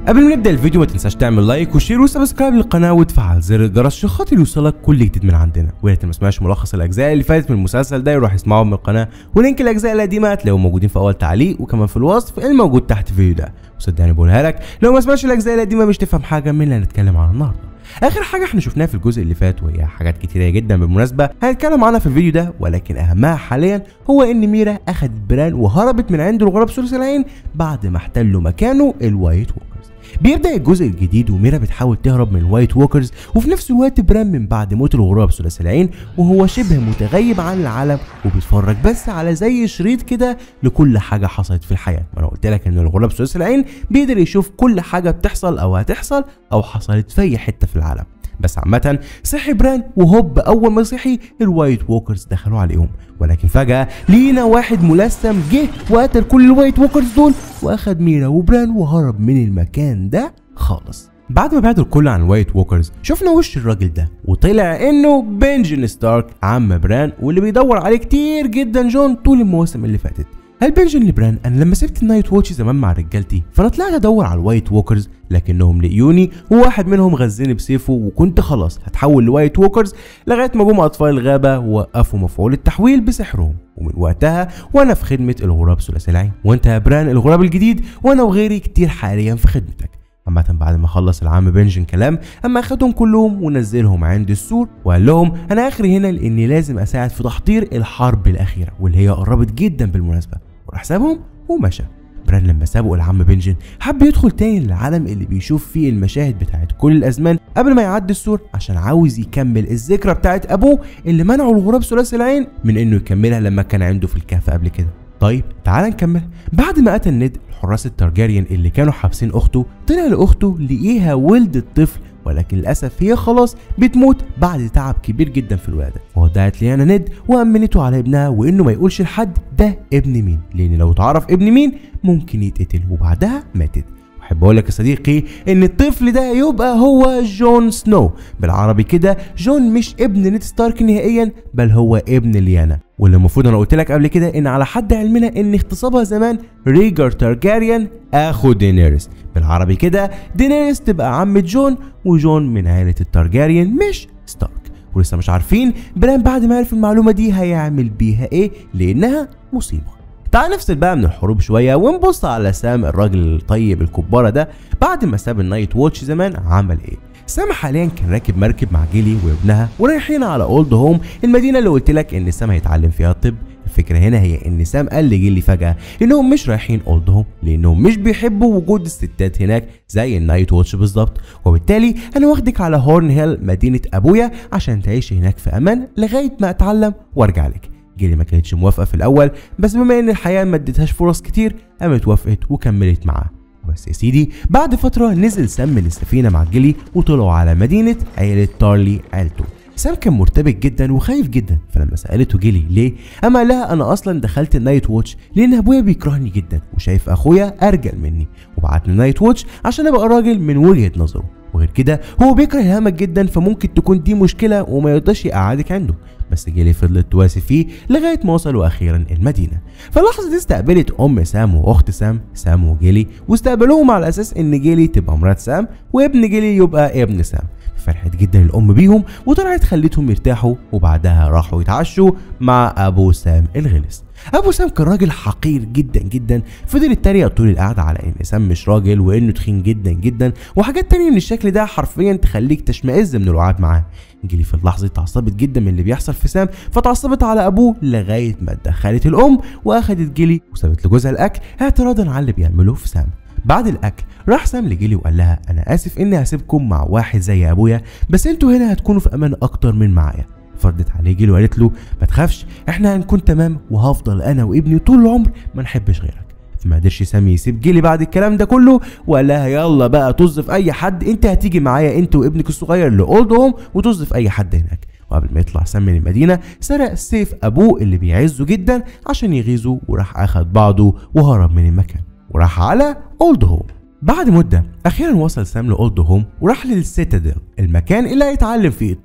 قبل ما نبدا الفيديو ما تنساش تعمل لايك وشير وسبسكرايب للقناه وتفعل زر الجرس عشان خاطر يوصلك كل جديد من عندنا ويا ريت ما تسمعش ملخص الاجزاء اللي فاتت من المسلسل ده يروح يسمعهم من القناه ولينك الاجزاء القديمه هتلاقيهم موجودين في اول تعليق وكمان في الوصف الموجود تحت الفيديو ده وصدقني بقولها لك لو ما سمعتش الاجزاء القديمه مش تفهم حاجه من اللي هنتكلم عنها النهارده اخر حاجه احنا شفناها في الجزء اللي فات وهي حاجات كتيره جدا بالمناسبه هنتكلم عنها في الفيديو ده ولكن اهمها حاليا هو ان ميرا اخذت بران وهربت من عند الغراب ثلاثي العين بعد ما احتلوا مكانه الوايت ووكرز بيبدا الجزء الجديد وميرا بتحاول تهرب من الوايت ووكرز وفي نفس الوقت بران من بعد موت الغراب ثلاثي العين وهو شبه متغيب عن العالم وبيتفرج بس على زي شريط كده لكل حاجه حصلت في الحياه ما انا قلت لك ان الغراب ثلاثي العين بيقدر يشوف كل حاجه بتحصل او هتحصل او حصلت في اي حته في العالم بس عامة صحي بران وهوب أول ما صحي الوايت ووكرز دخلوا عليهم ولكن فجأة لينا واحد ملثم جه وقتل كل الوايت ووكرز دول وأخد ميرا وبران وهرب من المكان ده خالص بعد ما بعدوا الكل عن الوايت ووكرز شفنا وش الراجل ده وطلع انه بنجن ستارك عم بران واللي بيدور عليه كتير جدا جون طول المواسم اللي فاتت هل بنجن لبران انا لما سبت النايت ووتش زمان مع رجالتي فانا طلعت ادور على الوايت ووكرز لكنهم لقيوني وواحد منهم غزني بسيفه وكنت خلاص هتحول لوايت ووكرز لغايه ما جم اطفال الغابه ووقفوا مفعول التحويل بسحرهم ومن وقتها وانا في خدمه الغراب ثلاثي العين وانت يا بران الغراب الجديد وانا وغيري كتير حاليا في خدمتك عامة بعد ما خلص العم بنجن كلام اما اخدهم كلهم ونزلهم عند السور وقال لهم انا اخري هنا لاني لازم اساعد في تحضير الحرب الاخيره واللي هي قربت جدا بالمناسبه وراح سابهم ومشى بران لما سابقوا العم بنجن حب يدخل تاني للعالم اللي بيشوف فيه المشاهد بتاعت كل الازمان قبل ما يعدي السور عشان عاوز يكمل الذكرى بتاعت ابوه اللي منعه الغراب ثلاثي العين من انه يكملها لما كان عنده في الكهف قبل كده طيب تعال نكمل بعد ما قتل ند حراس التارجاريان اللي كانوا حابسين اخته طلع لاخته لقيها ولدت طفل ولكن للاسف هي خلاص بتموت بعد تعب كبير جدا في الولاده وودعت ليانا ند وامنته على ابنها وانه ما يقولش لحد ده ابن مين لان لو تعرف ابن مين ممكن يتقتل وبعدها ماتت احب اقول لك يا صديقي ان الطفل ده يبقى هو جون سنو بالعربي كده جون مش ابن نيد ستارك نهائيا بل هو ابن ليانا واللي المفروض انا قلت لك قبل كده ان على حد علمنا ان اغتصابها زمان ريجر تارجاريان اخو دينيريس بالعربي كده دينيريس تبقى عمة جون وجون من عائلة التارجاريان مش ستارك ولسه مش عارفين بران بعد ما عرف المعلومة دي هيعمل بيها ايه لانها مصيبة تعال نفصل بقى من الحروب شويه ونبص على سام الراجل الطيب الكباره ده بعد ما ساب النايت ووتش زمان عمل ايه سام حاليا كان راكب مركب مع جيلي وابنها ورايحين على اولد هوم المدينه اللي قلت لك ان سام هيتعلم فيها الطب الفكره هنا هي ان سام قال لجيلي فجاه انهم مش رايحين اولد هوم لانهم مش بيحبوا وجود الستات هناك زي النايت ووتش بالظبط وبالتالي انا واخدك على هورن هيل مدينه ابويا عشان تعيش هناك في امان لغايه ما اتعلم وارجع لك جيلي ما كانتش موافقه في الاول بس بما ان الحياه ما ادتهاش فرص كتير قامت وافقت وكملت معاه بس يا سيدي بعد فتره نزل سام من السفينه مع جيلي وطلعوا على مدينه عيله تارلي عيلته سام كان مرتبك جدا وخايف جدا فلما سالته جيلي ليه اما قال لها انا اصلا دخلت النايت ووتش لان ابويا بيكرهني جدا وشايف اخويا ارجل مني وبعتني النايت ووتش عشان ابقى راجل من وجهه نظره وغير كده هو بيكره الهمك جدا فممكن تكون دي مشكله وما يرضاش يقعدك عنده بس جيلي فضلت تواسي فيه لغايه ما وصلوا اخيرا المدينه فاللحظه دي استقبلت ام سام واخت سام سام وجيلي واستقبلوهم على اساس ان جيلي تبقى مرات سام وابن جيلي يبقى ابن سام فرحت جدا الام بيهم وطلعت خلتهم يرتاحوا وبعدها راحوا يتعشوا مع ابو سام الغلس ابو سام كان راجل حقير جدا جدا فضل يتريق طول القعده على ان سام مش راجل وانه تخين جدا جدا وحاجات تانية من الشكل ده حرفيا تخليك تشمئز من القعاد معاه جيلي في اللحظه دي اتعصبت جدا من اللي بيحصل في سام فتعصبت على ابوه لغايه ما اتدخلت الام واخدت جيلي وسابت لجوزها الاكل اعتراضا على اللي بيعملوه في سام بعد الاكل راح سام لجيلي وقال لها انا اسف اني هسيبكم مع واحد زي ابويا بس انتوا هنا هتكونوا في امان اكتر من معايا فردت عليه جيلي وقالت له ما تخافش احنا هنكون تمام وهفضل انا وابني طول العمر ما نحبش غيرك فما قدرش سامي يسيب جيلي بعد الكلام ده كله وقال لها يلا بقى طز في اي حد انت هتيجي معايا انت وابنك الصغير لاولد هوم وطز في اي حد هناك وقبل ما يطلع سام من المدينة سرق سيف أبوه اللي بيعزه جدا عشان يغيظه وراح أخد بعضه وهرب من المكان وراح على أولد هوم بعد مدة أخيرا وصل سام لأولد هوم وراح للسيتادل المكان اللي هيتعلم فيه الطب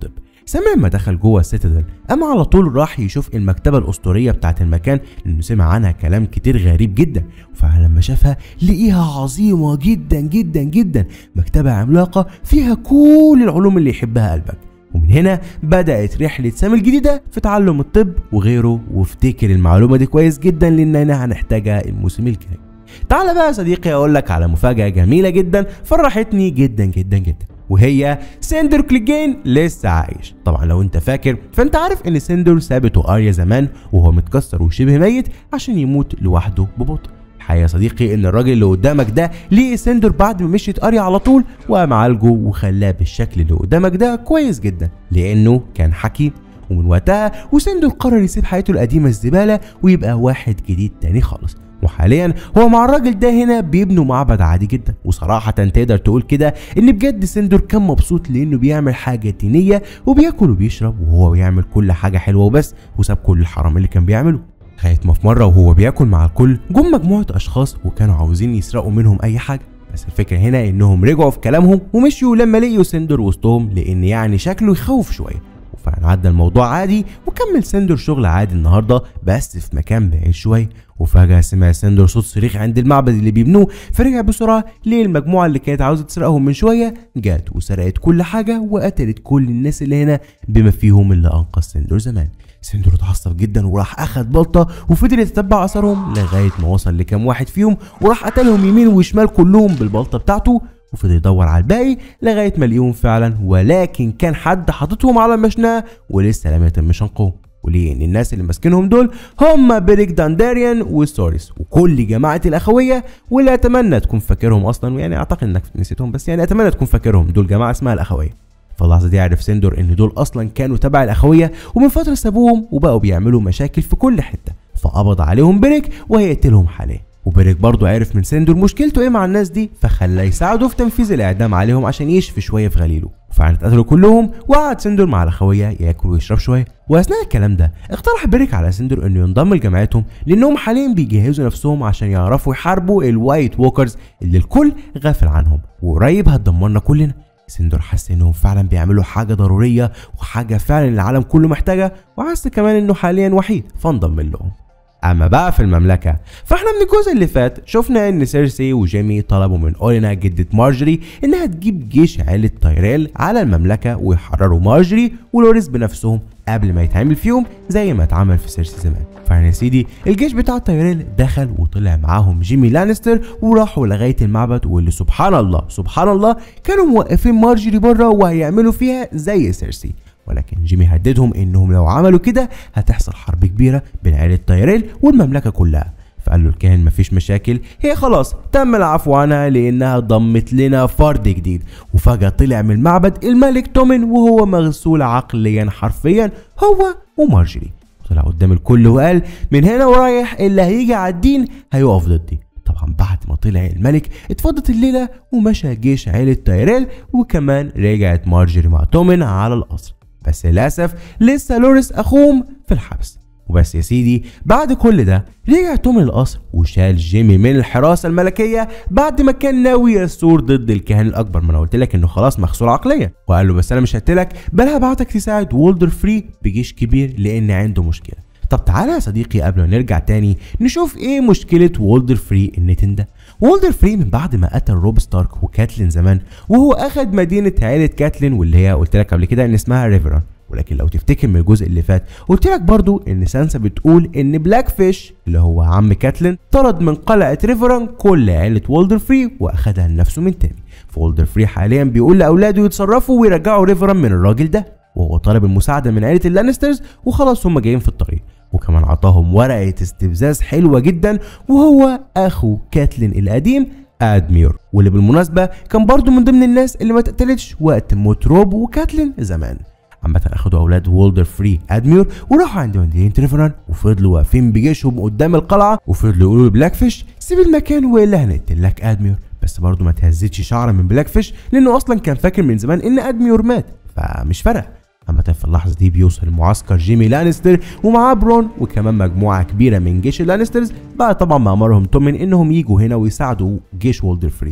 سامع لما دخل جوه السيتادل اما على طول راح يشوف المكتبه الاسطوريه بتاعه المكان لانه سمع عنها كلام كتير غريب جدا فلما شافها لقيها عظيمه جدا جدا جدا مكتبه عملاقه فيها كل العلوم اللي يحبها قلبك ومن هنا بدأت رحلة سامي الجديدة في تعلم الطب وغيره وافتكر المعلومة دي كويس جدا لأننا هنحتاجها الموسم الجاي تعال بقى يا صديقي اقول لك على مفاجأة جميلة جدا فرحتني جدا جدا جدا وهي سندر كليجين لسه عايش طبعا لو انت فاكر فانت عارف ان سندر سابته اريا زمان وهو متكسر وشبه ميت عشان يموت لوحده ببطء الحقيقه يا صديقي ان الراجل اللي قدامك ده ليه سندر بعد ما مشيت اريا على طول وقام عالجه وخلاه بالشكل اللي قدامك ده كويس جدا لانه كان حكيم ومن وقتها وسندر قرر يسيب حياته القديمه الزباله ويبقى واحد جديد تاني خالص وحاليا هو مع الراجل ده هنا بيبنوا معبد عادي جدا وصراحة تقدر تقول كده ان بجد سندر كان مبسوط لانه بيعمل حاجة دينية وبياكل وبيشرب وهو بيعمل كل حاجة حلوة وبس وساب كل الحرام اللي كان بيعمله لغاية ما في مرة وهو بياكل مع الكل جم مجموعة أشخاص وكانوا عاوزين يسرقوا منهم أي حاجة بس الفكرة هنا إنهم رجعوا في كلامهم ومشيوا لما لقيوا سندر وسطهم لأن يعني شكله يخوف شوية وفعلا عدى الموضوع عادي وكمل سندر شغل عادي النهارده بس في مكان بعيد شويه وفجأة سمع سندر صوت صريخ عند المعبد اللي بيبنوه فرجع بسرعة ليه المجموعة اللي كانت عاوزة تسرقهم من شوية جت وسرقت كل حاجة وقتلت كل الناس اللي هنا بما فيهم اللي أنقذ سندر زمان سندر اتعصب جدا وراح اخد بلطة وفضل يتتبع اثرهم لغاية ما وصل لكام واحد فيهم وراح قتلهم يمين وشمال كلهم بالبلطة بتاعته وفضل يدور على الباقي لغايه ما لقيهم فعلا ولكن كان حد حاططهم على المشنقه ولسه لم يتم شنقهم وليه ان الناس اللي ماسكينهم دول هم بريك دانداريان وستوريس وكل جماعه الاخويه واللي اتمنى تكون فاكرهم اصلا ويعني اعتقد انك نسيتهم بس يعني اتمنى تكون فاكرهم دول جماعه اسمها الاخويه في اللحظه دي عرف سندور ان دول اصلا كانوا تبع الاخويه ومن فتره سابوهم وبقوا بيعملوا مشاكل في كل حته فقبض عليهم بريك وهيقتلهم حاليا وبريك برضه عرف من سندور مشكلته ايه مع الناس دي فخلاه يساعده في تنفيذ الاعدام عليهم عشان يشفي شويه في غليله وفعلا اتقتلوا كلهم وقعد سندور مع الاخويه ياكل ويشرب شويه واثناء الكلام ده اقترح بريك على سندور انه ينضم لجماعتهم لانهم حاليا بيجهزوا نفسهم عشان يعرفوا يحاربوا الوايت ووكرز اللي الكل غافل عنهم وقريب هتدمرنا كلنا سندور حس انهم فعلا بيعملوا حاجه ضروريه وحاجه فعلا العالم كله محتاجها وحس كمان انه حاليا وحيد فانضم لهم اما بقى في المملكه فاحنا من الجزء اللي فات شفنا ان سيرسي وجيمي طلبوا من اولينا جدة مارجري انها تجيب جيش عيلة تايريل على المملكه ويحرروا مارجري ولوريس بنفسهم قبل ما يتعمل فيهم زي ما اتعمل في سيرسي زمان فعلا يا سيدي الجيش بتاع تايريل دخل وطلع معاهم جيمي لانستر وراحوا لغايه المعبد واللي سبحان الله سبحان الله كانوا موقفين مارجري بره وهيعملوا فيها زي سيرسي ولكن جيمي هددهم انهم لو عملوا كده هتحصل حرب كبيره بين عيله تايريل والمملكه كلها فقال له الكاهن مفيش مشاكل هي خلاص تم العفو عنها لانها ضمت لنا فرد جديد وفجاه طلع من المعبد الملك تومن وهو مغسول عقليا حرفيا هو ومارجري طلع قدام الكل وقال من هنا ورايح اللي هيجي على الدين هيقف ضدي طبعا بعد ما طلع الملك اتفضت الليلة ومشى جيش عيلة تايريل وكمان رجعت مارجري مع تومن على القصر بس للأسف لسه لوريس أخوهم في الحبس وبس يا سيدي بعد كل ده رجع توم القصر وشال جيمي من الحراسة الملكية بعد ما كان ناوي يثور ضد الكاهن الأكبر ما أنا قلت لك إنه خلاص مغسول عقليا وقال له بس أنا مش هقتلك بل هبعتك تساعد وولدر فري بجيش كبير لأن عنده مشكلة طب تعالى يا صديقي قبل ما نرجع تاني نشوف ايه مشكلة وولدر فري النتن ده وولدر فري من بعد ما قتل روب ستارك وكاتلين زمان وهو اخد مدينة عائلة كاتلين واللي هي قلت لك قبل كده ان اسمها ريفرون ولكن لو تفتكر من الجزء اللي فات قلت لك برضو ان سانسا بتقول ان بلاك فيش اللي هو عم كاتلين طرد من قلعة ريفرون كل عائلة وولدر فري واخدها لنفسه من تاني فولدر فري حاليا بيقول لاولاده يتصرفوا ويرجعوا ريفرون من الراجل ده وهو طلب المساعدة من عائلة اللانسترز وخلاص هم جايين في الطريق وكمان عطاهم ورقة استفزاز حلوة جدا وهو أخو كاتلين القديم ادمير واللي بالمناسبة كان برضو من ضمن الناس اللي ما اتقتلتش وقت موت روب وكاتلين زمان عامة اخدوا اولاد وولدر فري ادمير وراحوا عند مدينة ريفران وفضلوا واقفين بجيشهم قدام القلعة وفضلوا يقولوا لبلاك فيش سيب المكان والا هنقتل لك ادمير بس برضه ما تهزتش شعره من بلاك فيش لانه اصلا كان فاكر من زمان ان ادمير مات فمش فارقه عامة في اللحظة دي بيوصل معسكر جيمي لانستر ومعاه برون وكمان مجموعة كبيرة من جيش اللانسترز بعد طبعا ما أمرهم تومن إنهم يجوا هنا ويساعدوا جيش وولدر فري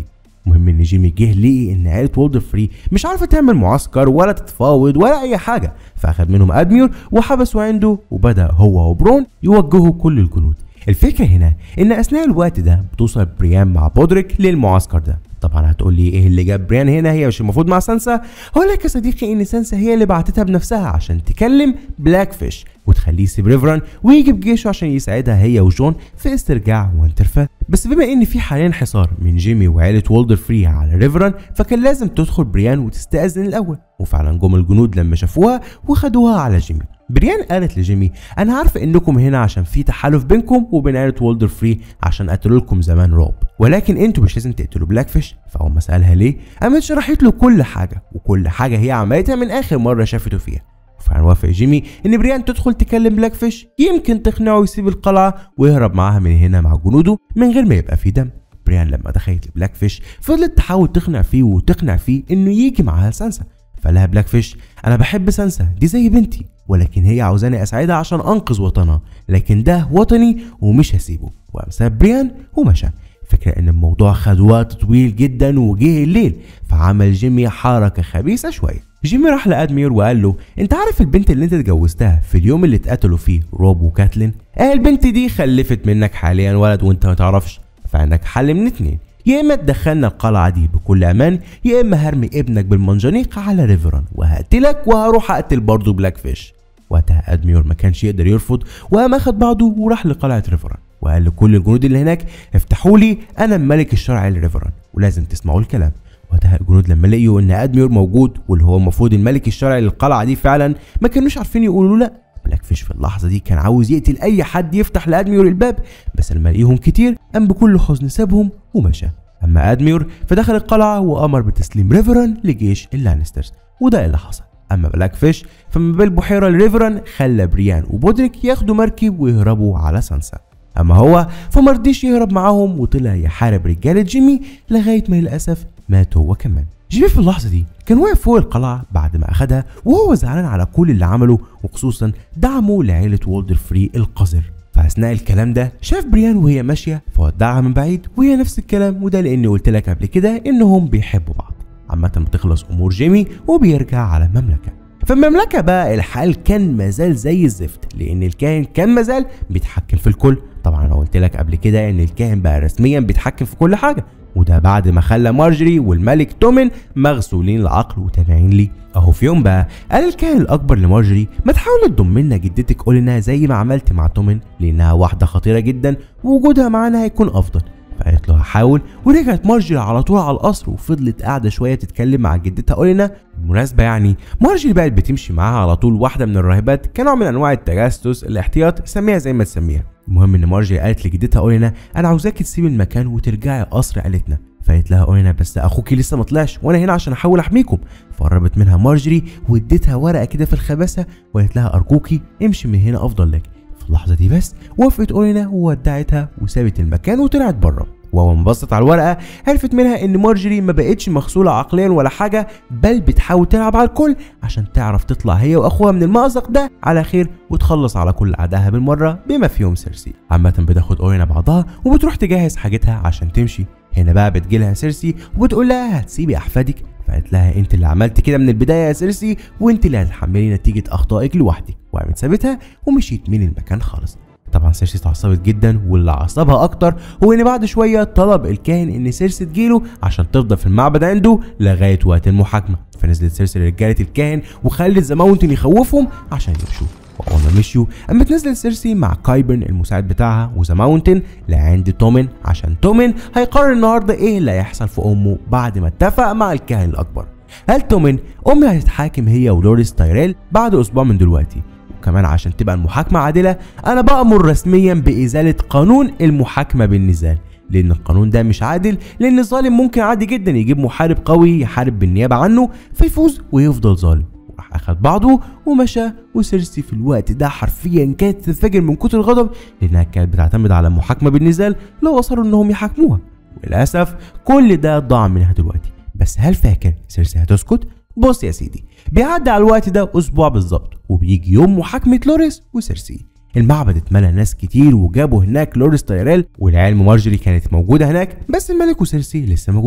المهم ان جيمي جه لقي ان عيله وولدر فري مش عارفه تعمل معسكر ولا تتفاوض ولا اي حاجه فاخد منهم ادمير وحبسوا عنده وبدا هو وبرون يوجهوا كل الجنود الفكره هنا ان اثناء الوقت ده بتوصل بريان مع بودريك للمعسكر ده طبعا هتقول لي ايه اللي جاب بريان هنا هي مش المفروض مع سانسا هقول لك يا صديقي ان سانسا هي اللي بعتتها بنفسها عشان تكلم بلاك فيش وتخليه يسيب ريفران ويجي بجيشه عشان يساعدها هي وجون في استرجاع وينترفيل بس بما ان في حاليا حصار من جيمي وعيله وولدر فري على ريفران فكان لازم تدخل بريان وتستأذن الاول وفعلا جم الجنود لما شافوها وخدوها على جيمي بريان قالت لجيمي انا عارفه انكم هنا عشان في تحالف بينكم وبين عيله وولدر فري عشان قتلوا لكم زمان روب ولكن انتوا مش لازم تقتلوا بلاك فيش فاول ما سالها ليه قامت شرحت له كل حاجه وكل حاجه هي عملتها من اخر مره شافته فيها وفعلا وافق جيمي ان بريان تدخل تكلم بلاك فيش يمكن تقنعه يسيب القلعه ويهرب معاها من هنا مع جنوده من غير ما يبقى في دم بريان لما دخلت لبلاك فيش فضلت تحاول تقنع فيه وتقنع فيه انه يجي معاها سانسا فقالها بلاك فيش انا بحب سانسا دي زي بنتي ولكن هي عاوزاني اساعدها عشان انقذ وطنها لكن ده وطني ومش هسيبه وقام ساب بريان ومشى فكرة ان الموضوع خد وقت طويل جدا وجه الليل فعمل جيمي حركة خبيثة شوية جيمي راح لادمير وقال له انت عارف البنت اللي انت اتجوزتها في اليوم اللي اتقتلوا فيه روب وكاتلين اه البنت دي خلفت منك حاليا ولد وانت ما تعرفش فعندك حل من اتنين يا اما تدخلنا القلعه دي بكل امان يا اما هرمي ابنك بالمنجنيق على ريفران وهقتلك وهروح اقتل برضه بلاك فيش وقتها ادميور ما كانش يقدر يرفض وقام اخد بعضه وراح لقلعه ريفران وقال لكل الجنود اللي هناك افتحوا لي انا الملك الشرعي لريفران ولازم تسمعوا الكلام وقتها الجنود لما لقيوا ان ادميور موجود واللي هو المفروض الملك الشرعي للقلعه دي فعلا ما كانوش عارفين يقولوا له لا بلاك فيش في اللحظه دي كان عاوز يقتل اي حد يفتح لادميور الباب بس لما لقيهم كتير قام بكل حزن سابهم ومشى اما ادميور فدخل القلعه وامر بتسليم ريفران لجيش اللانسترز وده اللي حصل اما بلاك فيش فمن بالبحيره لريفران خلى بريان وبودريك ياخدوا مركب ويهربوا على سانسا اما هو فمرضيش يهرب معاهم وطلع يحارب رجاله جيمي لغايه ما للاسف مات هو كمان جيمي في اللحظه دي كان واقف فوق القلعه بعد ما اخدها وهو زعلان على كل اللي عمله وخصوصا دعمه لعيله وولدر فري القذر فاثناء الكلام ده شاف بريان وهي ماشيه فودعها من بعيد وهي نفس الكلام وده لاني قلت لك قبل كده انهم بيحبوا بعض عامة بتخلص امور جيمي وبيرجع على المملكة في المملكة بقى الحال كان مازال زي الزفت لأن الكاهن كان مازال بيتحكم في الكل طبعا أنا قلت لك قبل كده إن الكاهن بقى رسميا بيتحكم في كل حاجة وده بعد ما خلى مارجري والملك تومن مغسولين العقل وتابعين ليه اهو في يوم بقى قال الكاهن الاكبر لمارجري ما تحاول تضم لنا جدتك اولينا زي ما عملت مع تومن لانها واحده خطيره جدا ووجودها معانا هيكون افضل فقالت له هحاول ورجعت مارجري على طول على القصر وفضلت قاعده شويه تتكلم مع جدتها اولينا بالمناسبه يعني مارجري بقت بتمشي معاها على طول واحده من الراهبات كنوع من انواع التجسس الاحتياط سميها زي ما تسميها المهم ان مارجري قالت لجدتها اولينا انا عاوزاكي تسيبي المكان وترجعي قصر عيلتنا فقالت لها اولينا بس اخوكي لسه ما طلعش وانا هنا عشان احاول احميكم فقربت منها مارجري واديتها ورقه كده في الخباثه وقالت لها ارجوكي امشي من هنا افضل لك في اللحظه دي بس وافقت اولينا وودعتها وسابت المكان وطلعت بره وهو بصت على الورقه عرفت منها ان مارجري ما بقتش مغسوله عقليا ولا حاجه بل بتحاول تلعب على الكل عشان تعرف تطلع هي واخوها من المأزق ده على خير وتخلص على كل اعدائها بالمره بما فيهم سيرسي عامه بتاخد اورينا بعضها وبتروح تجهز حاجتها عشان تمشي هنا بقى بتجيلها سيرسي وبتقول لها هتسيبي احفادك فقالت لها انت اللي عملت كده من البدايه يا سيرسي وانت اللي هتتحملي نتيجه اخطائك لوحدك وقامت سابتها ومشيت من المكان خالص طبعا سيرسي اتعصبت جدا واللي عصبها اكتر هو ان بعد شويه طلب الكاهن ان سيرسي تجيله عشان تفضل في المعبد عنده لغايه وقت المحاكمه فنزلت سيرسي لرجاله الكاهن وخلت ذا ماونتن يخوفهم عشان يمشوا واول ما مشيوا قامت نزلت سيرسي مع كايبرن المساعد بتاعها وذا ماونتن لعند تومن عشان تومن هيقرر النهارده ايه اللي هيحصل في امه بعد ما اتفق مع الكاهن الاكبر قال تومن امي هتتحاكم هي ولوريس تايريل بعد اسبوع من دلوقتي وكمان عشان تبقى المحاكمة عادلة أنا بأمر رسميا بإزالة قانون المحاكمة بالنزال لأن القانون ده مش عادل لأن الظالم ممكن عادي جدا يجيب محارب قوي يحارب بالنيابة عنه فيفوز ويفضل ظالم وراح أخد بعضه ومشى وسيرسي في الوقت ده حرفيا كانت تنفجر من كتر الغضب لأنها كانت بتعتمد على المحاكمة بالنزال لو أصروا إنهم يحاكموها وللأسف كل ده ضاع منها دلوقتي بس هل فاكر سيرسي هتسكت؟ بص يا سيدي بيعدي على الوقت ده اسبوع بالظبط وبيجي يوم محاكمه لوريس وسيرسي المعبد اتملى ناس كتير وجابوا هناك لوريس تايريل والعيال مارجري كانت موجوده هناك بس الملك وسيرسي لسه ما جوش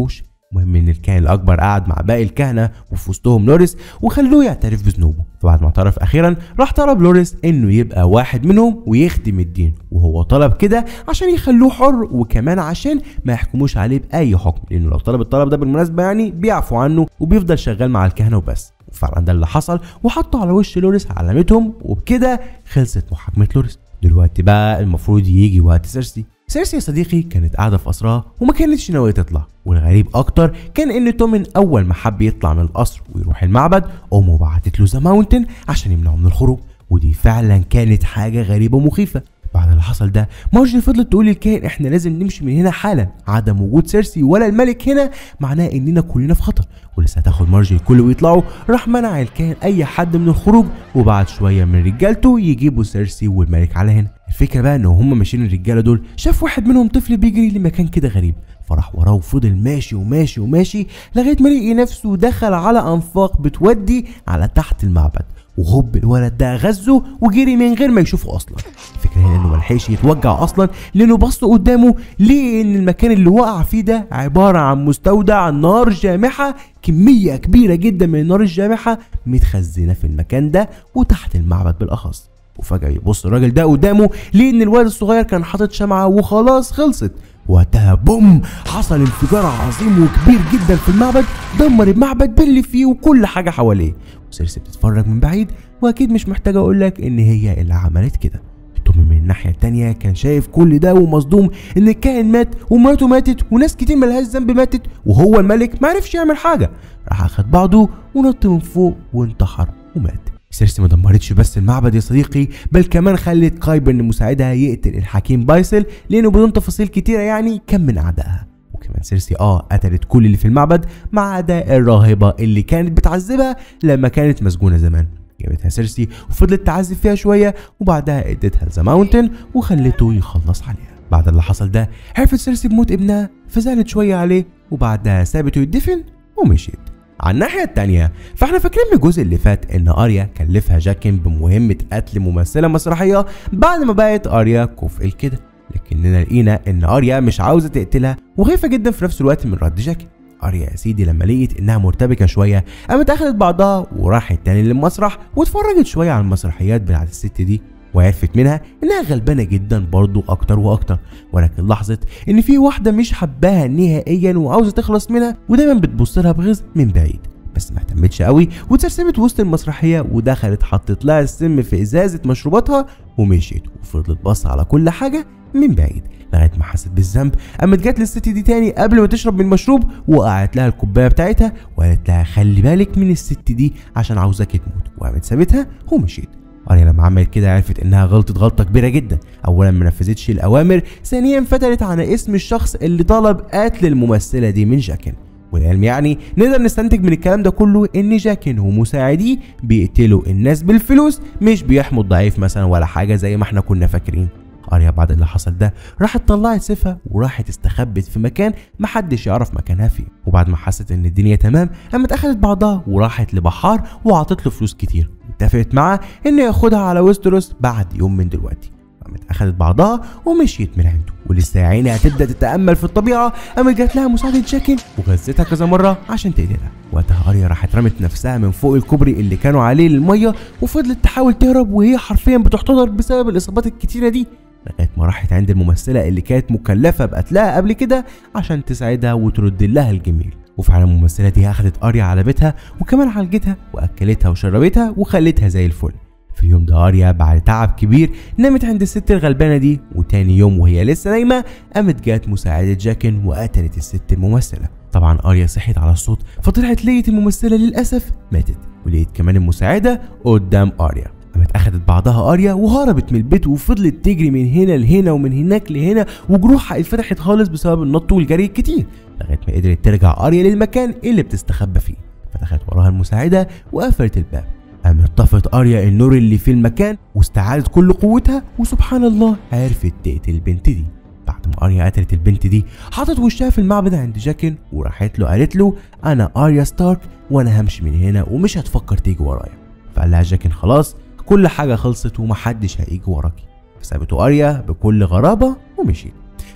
المهم ان الكاهن الاكبر قعد مع باقي الكهنه وفي وسطهم لوريس وخلوه يعترف بذنوبه فبعد ما اعترف اخيرا راح طلب لوريس انه يبقى واحد منهم ويخدم الدين وهو طلب كده عشان يخلوه حر وكمان عشان ما يحكموش عليه باي حكم لانه لو طلب الطلب ده بالمناسبه يعني بيعفوا عنه وبيفضل شغال مع الكهنه وبس وفعلا ده اللي حصل وحطوا على وش لوريس علامتهم وبكده خلصت محاكمه لوريس دلوقتي بقى المفروض يجي وقت سيرسي سيرسي يا صديقي كانت قاعده في قصرها وما كانتش ناويه تطلع والغريب اكتر كان ان تومن اول ما حب يطلع من القصر ويروح المعبد امه بعتت له ذا ماونتن عشان يمنعه من الخروج ودي فعلا كانت حاجه غريبه ومخيفه بعد اللي حصل ده مارجري فضلت تقول للكاهن احنا لازم نمشي من هنا حالا عدم وجود سيرسي ولا الملك هنا معناه اننا كلنا في خطر ولسه هتاخد مارجري الكل ويطلعوا راح منع الكاهن اي حد من الخروج وبعد شويه من رجالته يجيبوا سيرسي والملك على هنا الفكره بقى ان هم ماشيين الرجاله دول شاف واحد منهم طفل بيجري لمكان كده غريب فراح وراه وفضل ماشي وماشي وماشي لغايه ما لقي نفسه دخل على انفاق بتودي على تحت المعبد وهوب الولد ده غزه وجري من غير ما يشوفه اصلا الفكره هنا انه ملحقش يتوجع اصلا لانه بص قدامه ليه ان المكان اللي وقع فيه ده عباره عن مستودع نار جامحه كميه كبيره جدا من النار الجامحه متخزنه في المكان ده وتحت المعبد بالاخص وفجاه يبص الراجل ده قدامه ليه ان الولد الصغير كان حاطط شمعه وخلاص خلصت وقتها بوم حصل انفجار عظيم وكبير جدا في المعبد دمر المعبد باللي فيه وكل حاجه حواليه وسيرسي بتتفرج من بعيد واكيد مش محتاجه اقول لك ان هي اللي عملت كده تومي من الناحيه التانيه كان شايف كل ده ومصدوم ان الكائن مات ومراته ماتت وناس كتير ملهاش ذنب ماتت وهو الملك معرفش يعمل حاجه راح اخد بعضه ونط من فوق وانتحر ومات سيرسي ما دمرتش بس المعبد يا صديقي بل كمان خلت قايبرن مساعدها يقتل الحكيم بايسل لانه بدون تفاصيل كتيره يعني كان من اعدائها وكمان سيرسي اه قتلت كل اللي في المعبد ما عدا الراهبه اللي كانت بتعذبها لما كانت مسجونه زمان جابتها سيرسي وفضلت تعذب فيها شويه وبعدها اديتها لذا ماونتن وخلته يخلص عليها بعد اللي حصل ده عرفت سيرسي بموت ابنها فزعلت شويه عليه وبعدها سابته يدفن ومشيت على الناحية التانية فاحنا فاكرين من الجزء اللي فات ان اريا كلفها جاكن بمهمة قتل ممثلة مسرحية بعد ما بقت اريا كفء كده لكننا لقينا ان اريا مش عاوزة تقتلها وخايفة جدا في نفس الوقت من رد جاكن اريا يا سيدي لما لقيت انها مرتبكه شويه قامت اخدت بعضها وراحت تاني للمسرح واتفرجت شويه على المسرحيات بتاعت الست دي وعرفت منها انها غلبانه جدا برضو اكتر واكتر ولكن لاحظت ان في واحده مش حباها نهائيا وعاوزه تخلص منها ودايما بتبص لها بغيظ من بعيد بس ما اهتمتش قوي واتسرسبت وسط المسرحيه ودخلت حطت لها السم في ازازه مشروباتها ومشيت وفضلت بص على كل حاجه من بعيد لغايه ما حست بالذنب قامت جت للست دي تاني قبل ما تشرب من المشروب وقعت لها الكوبايه بتاعتها وقالت لها خلي بالك من الست دي عشان عاوزاك تموت وقامت سابتها ومشيت اريا لما عملت كده عرفت انها غلطت غلطه كبيره جدا اولا ما نفذتش الاوامر ثانيا فتلت عن اسم الشخص اللي طلب قتل الممثله دي من جاكن والعلم يعني نقدر نستنتج من الكلام ده كله ان جاكن ومساعديه بيقتلوا الناس بالفلوس مش بيحموا الضعيف مثلا ولا حاجه زي ما احنا كنا فاكرين اريا بعد اللي حصل ده راحت طلعت سيفها وراحت استخبت في مكان محدش يعرف مكانها فيه وبعد ما حست ان الدنيا تمام قامت اخدت بعضها وراحت لبحار وعطت له فلوس كتير واتفقت معاه انه ياخدها على ويستروس بعد يوم من دلوقتي قامت اخدت بعضها ومشيت من عنده ولسه يا عيني هتبدا تتامل في الطبيعه قامت جات لها مساعده جاكن وغزتها كذا مره عشان تقتلها وقتها اريا راحت رمت نفسها من فوق الكوبري اللي كانوا عليه للميه وفضلت تحاول تهرب وهي حرفيا بتحتضر بسبب الاصابات الكتيره دي لغايه ما راحت عند الممثله اللي كانت مكلفه بقتلها قبل كده عشان تساعدها وترد لها الجميل وفعلا الممثله دي اخدت اريا على بيتها وكمان عالجتها واكلتها وشربتها وخلتها زي الفل في اليوم ده اريا بعد تعب كبير نامت عند الست الغلبانه دي وتاني يوم وهي لسه نايمه قامت جات مساعده جاكن وقتلت الست الممثله طبعا اريا صحيت على الصوت فطلعت لقيت الممثله للاسف ماتت ولقيت كمان المساعده قدام اريا قامت اخدت بعضها اريا وهربت من البيت وفضلت تجري من هنا لهنا ومن هناك لهنا وجروحها اتفتحت خالص بسبب النط والجري الكتير لغايه ما قدرت ترجع اريا للمكان اللي بتستخبى فيه فدخلت وراها المساعده وقفلت الباب قامت طفت اريا النور اللي في المكان واستعادت كل قوتها وسبحان الله عرفت تقتل البنت دي بعد ما اريا قتلت البنت دي حطت وشها في المعبد عند جاكن وراحت له قالت له انا اريا ستارك وانا همشي من هنا ومش هتفكر تيجي ورايا فقال لها جاكن خلاص كل حاجه خلصت ومحدش هيجي وراكي فسابته اريا بكل غرابه ومشيت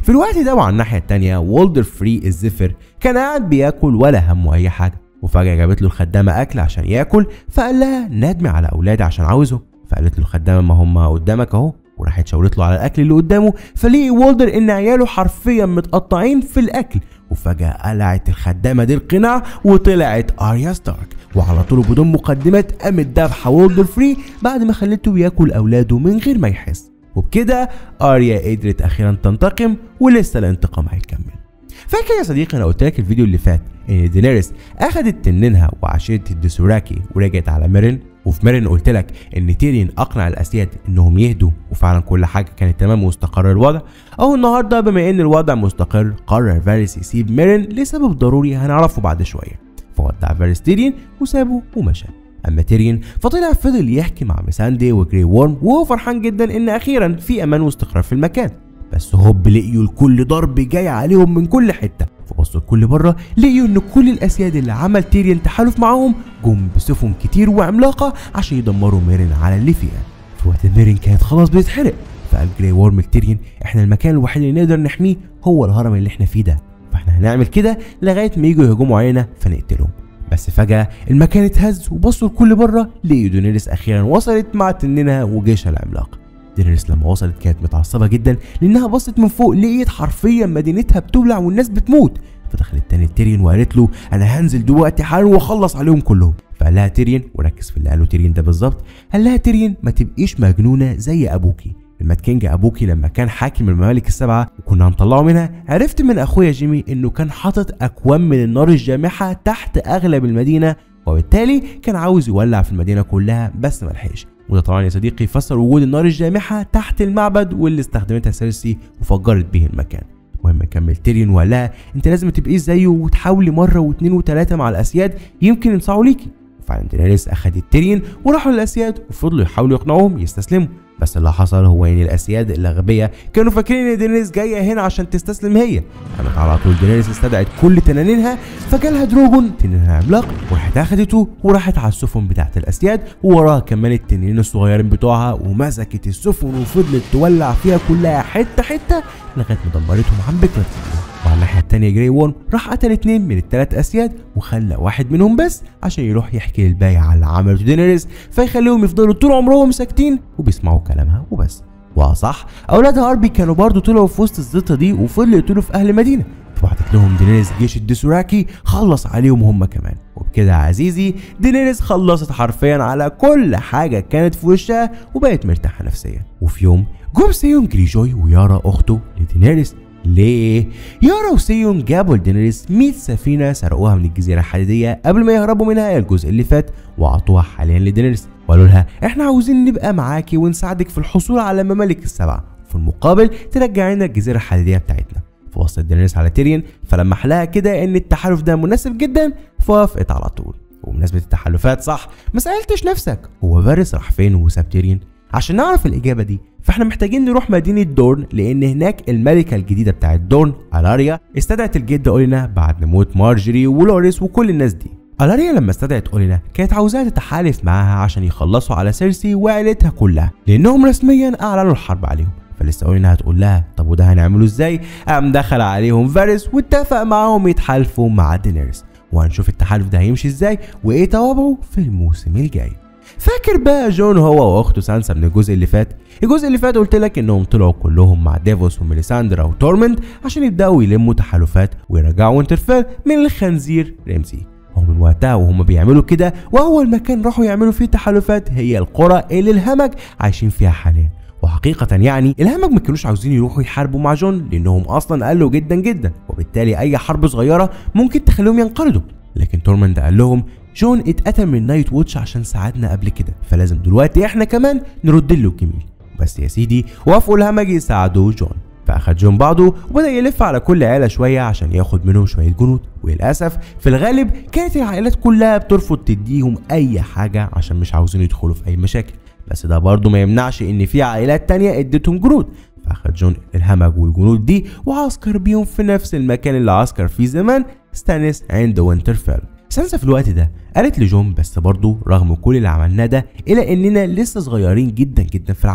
في الوقت ده وعلى الناحيه التانيه وولدر فري الزفر كان قاعد بياكل ولا همه اي حاجه وفجاه جابت له الخدامه اكل عشان ياكل فقال لها ندمي على اولادي عشان عاوزهم فقالت له الخدامه ما هم قدامك اهو وراحت شاورت له على الاكل اللي قدامه فلقي وولدر ان عياله حرفيا متقطعين في الاكل وفجاه قلعت الخدامه دي القناع وطلعت اريا ستارك وعلى طول بدون مقدمات قامت دافعه وولدر فري بعد ما خلته ياكل اولاده من غير ما يحس وبكده اريا قدرت اخيرا تنتقم ولسه الانتقام هيكمل فاكر يا صديقي انا قلت لك الفيديو اللي فات ان دينيريس اخذت تنينها وعشيره الدوسوراكي ورجعت على ميرين وفي ميرين قلت لك ان تيرين اقنع الاسياد انهم يهدوا وفعلا كل حاجه كانت تمام واستقر الوضع او النهارده بما ان الوضع مستقر قرر فارس يسيب ميرين لسبب ضروري هنعرفه بعد شويه فودع فارس تيرين وسابه ومشى اما تيرين فطلع فضل يحكي مع ميساندي وجري وورم وهو فرحان جدا ان اخيرا في امان واستقرار في المكان بس هوب لقيوا الكل ضرب جاي عليهم من كل حته فبصوا الكل بره لقيوا ان كل الاسياد اللي عمل تيريان تحالف معاهم جم بسفن كتير وعملاقه عشان يدمروا ميرين على اللي فيها في وقت ميرين كانت خلاص بتتحرق فقال جراي وورم لتيريان احنا المكان الوحيد اللي نقدر نحميه هو الهرم اللي احنا فيه ده فاحنا هنعمل كده لغايه ما يجوا يهجموا علينا فنقتلهم بس فجأة المكان اتهز وبصوا الكل بره لقيوا دونيريس أخيرا وصلت مع تنينها وجيشها العملاق دينيريس لما وصلت كانت متعصبة جدا لأنها بصت من فوق لقيت حرفيا مدينتها بتولع والناس بتموت فدخلت تاني تيرين وقالت له أنا هنزل دلوقتي حالا وأخلص عليهم كلهم فقال لها تيرين وركز في اللي قاله تيرين ده بالظبط قال لها تيرين ما تبقيش مجنونة زي أبوكي المات كينج ابوكي لما كان حاكم الممالك السبعه وكنا هنطلعه منها عرفت من اخويا جيمي انه كان حاطط اكوام من النار الجامحه تحت اغلب المدينه وبالتالي كان عاوز يولع في المدينه كلها بس ما لحقش وده طبعا يا صديقي يفسر وجود النار الجامحه تحت المعبد واللي استخدمتها سيرسي وفجرت به المكان المهم كمل تيريون وقال لها انت لازم تبقيش زيه وتحاولي مره واثنين وثلاثه مع الاسياد يمكن ينصعوا ليكي وفعلا دينيريس اخدت تيريون وراحوا للاسياد وفضلوا يحاولوا يقنعوهم يستسلموا بس اللي حصل هو ان الاسياد الاغبياء كانوا فاكرين ان دينيريس جايه هنا عشان تستسلم هي قامت على طول دينيريس استدعت كل تنانينها فجالها دروجون تنين عملاق وراحت اخدته وراحت على السفن بتاعت الاسياد ووراها كمان التنين الصغيرين بتوعها ومسكت السفن وفضلت تولع فيها كلها حته حته لغايه ما دمرتهم عن بكره وعلى الناحيه التانيه جراي وون راح قتل اتنين من التلات اسياد وخلى واحد منهم بس عشان يروح يحكي للباقي على اللي عملته دينيريس فيخليهم يفضلوا طول عمرهم ساكتين وبيسمعوا كلامها وبس وصح اولاد هاربي كانوا برضو طلعوا في وسط الزيطه دي وفضلوا يقتلوا في اهل المدينه فبعتت لهم دينيريس جيش الديسوراكي خلص عليهم هم كمان وبكده يا عزيزي دينيريس خلصت حرفيا على كل حاجه كانت في وشها وبقت مرتاحه نفسيا وفي يوم جم سيون جريجوي ويارا اخته لدينيريس ليه؟ يارا وسيون جابوا لدينيريس 100 سفينة سرقوها من الجزيرة الحديدية قبل ما يهربوا منها الجزء اللي فات وعطوها حاليا لدينيريس وقالوا لها احنا عاوزين نبقى معاكي ونساعدك في الحصول على ممالك السبعة في المقابل ترجعي لنا الجزيرة الحديدية بتاعتنا فوصلت دينيريس على تيريون فلما لها كده ان التحالف ده مناسب جدا فوافقت على طول وبمناسبة التحالفات صح ما سألتش نفسك هو فارس راح فين وساب تيريون عشان نعرف الإجابة دي فاحنا محتاجين نروح مدينة دورن لأن هناك الملكة الجديدة بتاعت دورن ألاريا استدعت الجدة أولينا بعد موت مارجري ولوريس وكل الناس دي ألاريا لما استدعت أولينا كانت عاوزاها تتحالف معاها عشان يخلصوا على سيرسي وعيلتها كلها لأنهم رسميا أعلنوا الحرب عليهم فلسه أولينا هتقول لها طب وده هنعمله ازاي؟ قام دخل عليهم فارس واتفق معاهم يتحالفوا مع دينيرس وهنشوف التحالف ده هيمشي ازاي وايه توابعه في الموسم الجاي فاكر بقى جون هو واخته سانسا من الجزء اللي فات الجزء اللي فات قلت لك انهم طلعوا كلهم مع ديفوس وميليساندرا وتورمند عشان يبداوا يلموا تحالفات ويرجعوا وينترفيل من الخنزير ريمسي ومن وقتها وهم بيعملوا كده واول مكان راحوا يعملوا فيه تحالفات هي القرى اللي الهمج عايشين فيها حاليا وحقيقة يعني الهمج ما كانوش عاوزين يروحوا يحاربوا مع جون لانهم اصلا قالوا جدا جدا وبالتالي اي حرب صغيرة ممكن تخليهم ينقرضوا لكن تورمند قال لهم جون اتقتل من نايت ووتش عشان ساعدنا قبل كده فلازم دلوقتي احنا كمان نرد له الجميل بس يا سيدي وافقوا الهمج يساعدوا جون فاخد جون بعضه وبدا يلف على كل عيله شويه عشان ياخد منهم شويه جنود وللاسف في الغالب كانت العائلات كلها بترفض تديهم اي حاجه عشان مش عاوزين يدخلوا في اي مشاكل بس ده برضه ما يمنعش ان في عائلات تانية اديتهم جنود فاخد جون الهمج والجنود دي وعسكر بيهم في نفس المكان اللي عسكر فيه زمان ستانيس عند وينترفيل سانسا في الوقت ده قالت لجون بس برضه رغم كل اللي عملناه ده الا اننا لسه صغيرين جدا جدا في العدد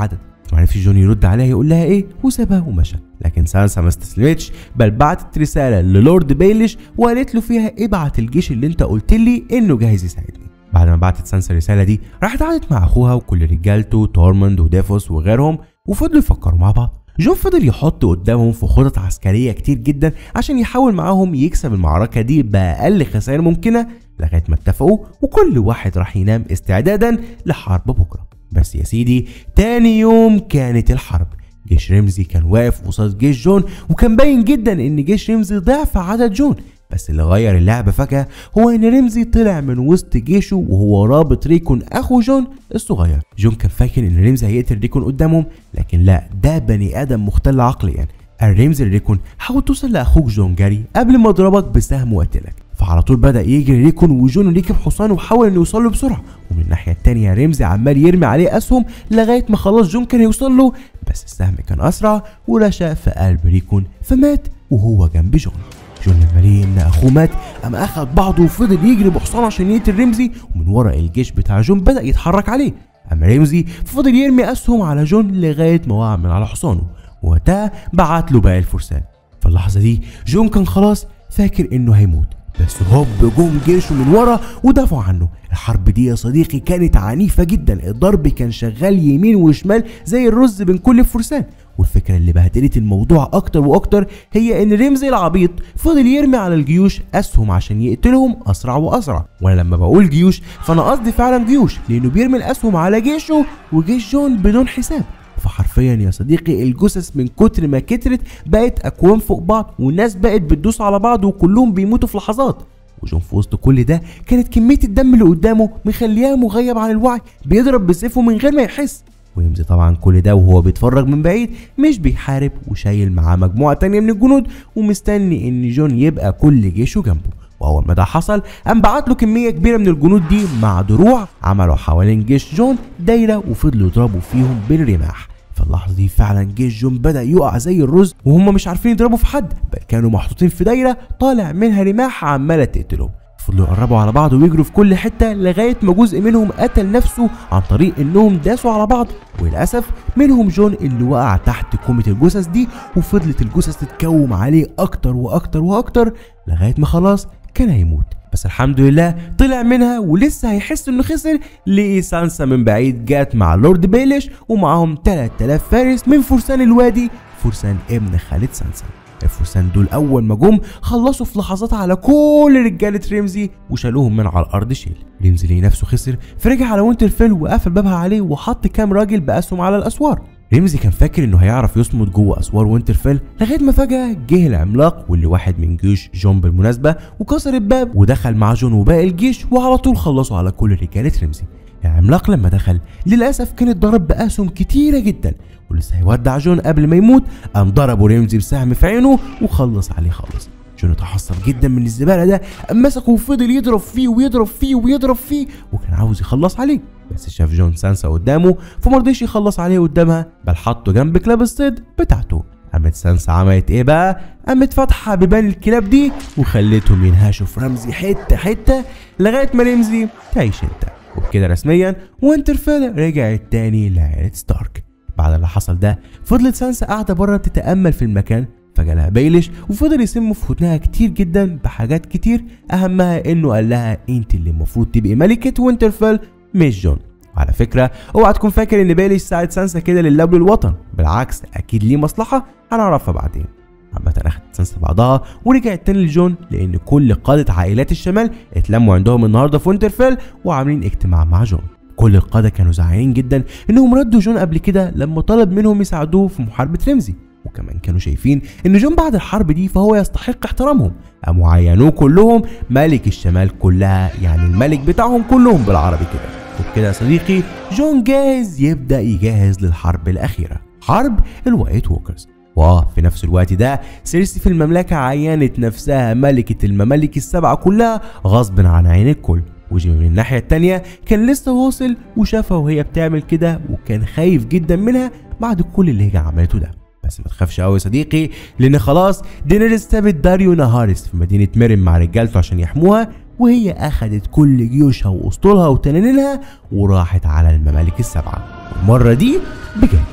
معرفش جون يرد عليها يقول لها ايه وسابها ومشى لكن سانسا ما استسلمتش بل بعتت رساله للورد بيليش وقالت له فيها ابعت الجيش اللي انت قلت لي انه جاهز يساعدني بعد ما بعتت سانسا الرساله دي راحت قعدت مع اخوها وكل رجالته تورموند وديفوس وغيرهم وفضلوا يفكروا مع بعض جون فضل يحط قدامهم في خطط عسكريه كتير جدا عشان يحاول معاهم يكسب المعركه دي باقل خسائر ممكنه لغايه ما اتفقوا وكل واحد راح ينام استعدادا لحرب بكره بس يا سيدي تاني يوم كانت الحرب جيش رمزي كان واقف قصاد جيش جون وكان باين جدا ان جيش رمزي ضعف عدد جون بس اللي غير اللعبة فجأة هو إن رمزي طلع من وسط جيشه وهو رابط ريكون أخو جون الصغير جون كان فاكر إن رمزي هيقتل ريكون قدامهم لكن لا ده بني آدم مختل عقليا قال رمزي لريكون حاول توصل لأخوك جون جاري قبل ما أضربك بسهم وأقتلك فعلى طول بدأ يجري ريكون وجون ركب حصان وحاول إنه يوصل له بسرعة ومن الناحية التانية رمزي عمال يرمي عليه أسهم لغاية ما خلاص جون كان يوصل له بس السهم كان أسرع ورشا في قلب ريكون فمات وهو جنب جون جون لما لقي ان اخوه مات قام اخد بعضه وفضل يجري بحصان عشان يقتل رمزي ومن ورا الجيش بتاع جون بدا يتحرك عليه اما رمزي فضل يرمي اسهم على جون لغايه ما وقع من على حصانه وقتها بعت له باقي الفرسان في اللحظه دي جون كان خلاص فاكر انه هيموت بس هوب جم جيشه من ورا ودافعوا عنه الحرب دي يا صديقي كانت عنيفة جدا الضرب كان شغال يمين وشمال زي الرز بين كل الفرسان والفكرة اللي بهدلت الموضوع أكتر وأكتر هي إن رمزي العبيط فضل يرمي على الجيوش أسهم عشان يقتلهم أسرع وأسرع وأنا لما بقول جيوش فأنا قصدي فعلا جيوش لأنه بيرمي الأسهم على جيشه وجيش جون بدون حساب فحرفيا يا صديقي الجثث من كتر ما كترت بقت اكوام فوق بعض والناس بقت بتدوس على بعض وكلهم بيموتوا في لحظات وجون في وسط كل ده كانت كميه الدم اللي قدامه مخلياه مغيب عن الوعي بيضرب بسيفه من غير ما يحس ويمزي طبعا كل ده وهو بيتفرج من بعيد مش بيحارب وشايل معاه مجموعه تانية من الجنود ومستني ان جون يبقى كل جيشه جنبه واول ما ده حصل قام بعت له كميه كبيره من الجنود دي مع دروع عملوا حوالين جيش جون دايره وفضلوا يضربوا فيهم بالرماح في اللحظه دي فعلا جيش جون بدا يقع زي الرز وهم مش عارفين يضربوا في حد بل كانوا محطوطين في دايره طالع منها رماح عماله تقتلهم فضلوا يقربوا على بعض ويجروا في كل حته لغايه ما جزء منهم قتل نفسه عن طريق انهم داسوا على بعض وللاسف منهم جون اللي وقع تحت كومه الجثث دي وفضلت الجثث تتكوم عليه اكتر واكتر واكتر لغايه ما خلاص كان هيموت بس الحمد لله طلع منها ولسه هيحس انه خسر لقي سانسا من بعيد جات مع لورد بيليش ومعاهم 3000 فارس من فرسان الوادي فرسان ابن خالد سانسا الفرسان دول اول ما جم خلصوا في لحظات على كل رجاله رمزي وشالوهم من على الارض شيل رمزي ليه نفسه خسر فرجع على وينترفيل وقفل بابها عليه وحط كام راجل باسهم على الاسوار رمزي كان فاكر انه هيعرف يصمد جوه اسوار وينترفيل لغايه ما فجاه جه العملاق واللي واحد من جيوش جون بالمناسبه وكسر الباب ودخل مع جون وباقي الجيش وعلى طول خلصوا على كل رجاله رمزي العملاق لما دخل للاسف كان اتضرب باسهم كتيره جدا ولسه هيودع جون قبل ما يموت قام ضربه رمزي بسهم في عينه وخلص عليه خالص جون اتعصب جدا من الزباله ده قام مسكه وفضل يضرب فيه ويضرب فيه ويضرب فيه وكان عاوز يخلص عليه بس شاف جون سانسا قدامه فمرضيش يخلص عليه قدامها بل حطه جنب كلاب الصيد بتاعته قامت سانسا عملت ايه بقى؟ قامت فاتحه بيبان الكلاب دي وخلتهم ينهشوا في رمزي حته حته لغايه ما رمزي تعيش انت وبكده رسميا وينترفيل رجعت تاني لعائله ستارك بعد اللي حصل ده فضلت سانسا قاعده بره بتتامل في المكان فجالها بيليش وفضل يسم في ودنها كتير جدا بحاجات كتير اهمها انه قال لها انت اللي المفروض تبقي ملكه وينترفيل مش جون وعلى فكره اوعى تكون فاكر ان بيليش ساعد سانسا كده لله وللوطن بالعكس اكيد ليه مصلحه هنعرفها بعدين عامة اخدت سانسا بعضها ورجعت تاني لجون لان كل قادة عائلات الشمال اتلموا عندهم النهارده في وينترفيل وعاملين اجتماع مع جون كل القادة كانوا زعلانين جدا انهم ردوا جون قبل كده لما طلب منهم يساعدوه في محاربة رمزي وكمان كانوا شايفين ان جون بعد الحرب دي فهو يستحق احترامهم قاموا عينوه كلهم ملك الشمال كلها يعني الملك بتاعهم كلهم بالعربي كده وبكده يا صديقي جون جاهز يبدا يجهز للحرب الاخيره حرب الوايت ووكرز واه في نفس الوقت ده سيرسي في المملكة عينت نفسها ملكة الممالك السبعة كلها غصب عن عين الكل وجيمي من الناحية التانية كان لسه واصل وشافها وهي بتعمل كده وكان خايف جدا منها بعد كل اللي هي عملته ده بس ما تخافش قوي يا صديقي لان خلاص دينيريس سابت داريو نهارس في مدينة ميرن مع رجالته عشان يحموها وهي اخدت كل جيوشها واسطولها وتنانينها وراحت على الممالك السبعة المرة دي بجد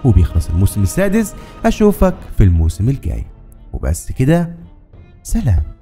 وبيخلص الموسم السادس اشوفك في الموسم الجاي وبس كده سلام